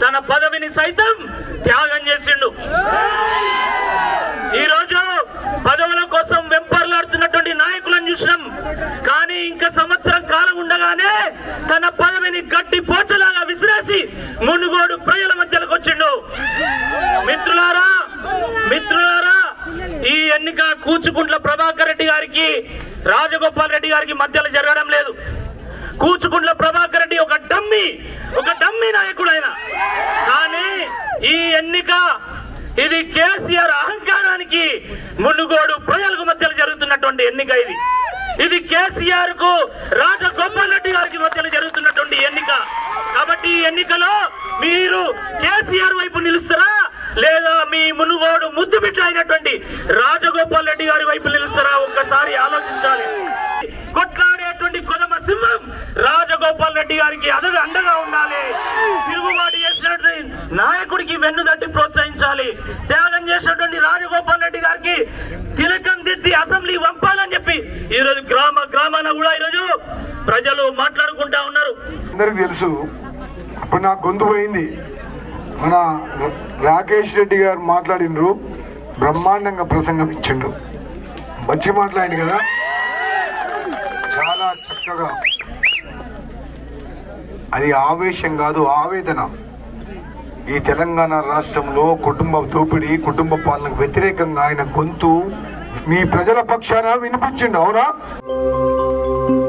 తన పదవిని సైతం త్యాగం చేసిండు ఈ రోజు పదవుల కోసం వెంపర్లాడుతున్నటువంటి నాయకులను చూసినాం కానీ ఇంకా సంవత్సరం కాలం ఉండగానే తన పదవిని గట్టి పోచలాగా విసిరేసి మునుగోడు ప్రజల మధ్యలోకి వచ్చిండు మిత్రులారా మిత్రులారా ఈ ఎన్నిక కూచుకుంట్ల ప్రభాకర్ రెడ్డి గారికి రాజగోపాల్ రెడ్డి గారికి మధ్యలో జరగడం లేదు కూచుకుంట్ల ప్రభాకర్ రెడ్డి ఒక డమ్మి ఒక డమ్మి నాయకుడు ఆయన కానీ ఈ ఎన్నిక ఇది కేసీఆర్ అహంకారానికి మునుగోడు ప్రజలకు మధ్యలో జరుగుతున్నటువంటి ఎన్నిక ఇది ఇది కేసీఆర్ కు రాజగోపాల్ రెడ్డి గారికి మధ్యలో జరుగుతున్నటువంటి ఎన్నిక కాబట్టి ఈ ఎన్నికలో మీరు కేసీఆర్ వైపు నిలుస్తారా లేదా మీ మునుగోడు ముద్దు బిడ్డ అయినటువంటి రాజగోపాల్ రెడ్డి గారి వైపు నిలుస్తారా ఒక్కసారి ఆలోచించాలి కొట్లాడేటువంటి కొదమ సింహం రాజగోపాల్ రెడ్డి గారికి అదగా అండగా ఉండాలి తిరుగుబాటు చేసినటువంటి నాయకుడికి వెన్ను తట్టి ప్రోత్సహించాలి త్యాగం చేసినటువంటి రాజగోపాల్ రెడ్డి గారికి తిలకం దిద్ది అసెంబ్లీ పంపాలని చెప్పి ఈ రోజు గ్రామ గ్రామాన కూడా ఈరోజు ప్రజలు మాట్లాడుకుంటా ఉన్నారు అందరికి తెలుసు ఇప్పుడు నాకు గొంతు పోయింది మన రా- రాకేష్ రెడ్డి గారు మాట్లాడినరు బ్రహ్మాండంగా ప్రసంగం ఇచ్చిండు మంచి మాట్లాడిండు కదా చాలా చక్కగా అది ఆవేశం కాదు ఆవేదన ఈ తెలంగాణ రాష్ట్రంలో కుటుంబ దోపిడీ కుటుంబ పాలనకు వ్యతిరేకంగా ఆయన గొంతు మీ ప్రజల పక్షాన వినిపించిండు అవునా